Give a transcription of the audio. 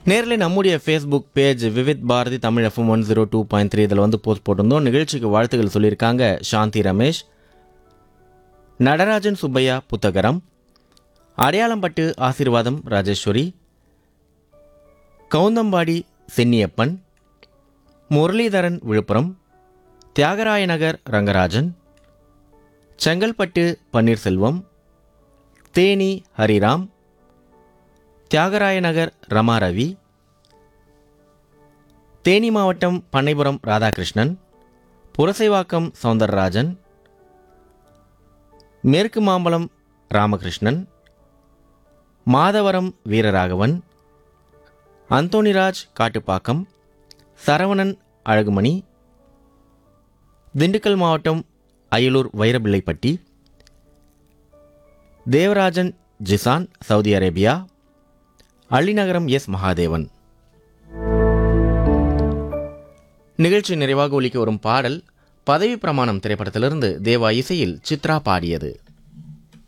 நேரில் நம்முடைய Facebook page Vividh Bharati Tamil FM one zero two point three இதில் வந்து போஸ்ட் போட்டிருந்தோம் நிகழ்ச்சிக்கு வாழ்த்துக்கள் சொல்லியிருக்காங்க சாந்தி ரமேஷ் நடராஜன் சுப்பையா புத்தகரம் அடையாளம்பட்டு ஆசீர்வாதம் ராஜேஸ்வரி கவுந்தம்பாடி சென்னியப்பன் முரளிதரன் விழுப்புரம் தியாகராய நகர் ரங்கராஜன் செங்கல்பட்டு பன்னீர்செல்வம் தேனி ஹரிராம் தியாகராய நகர் ரமா ரவி தேனி மாவட்டம் பண்ணைபுரம் ராதாகிருஷ்ணன் புரசைவாக்கம் சவுந்தரராஜன் மேற்கு மாம்பலம் ராமகிருஷ்ணன் மாதவரம் வீரராகவன் அந்தோணிராஜ் காட்டுப்பாக்கம் சரவணன் அழகுமணி திண்டுக்கல் மாவட்டம் Ayalur Vairapillaipatti Devarajan Jizan Saudi Arabia Allinagaram S Mahadevan நிகழ்ச்சி நிறைவாக ஒலிக்க வரும் பாடல் பதவி பிரமாணம் திரைப்படத்திலிருந்து தேவா இசையில் சித்ரா பாடியது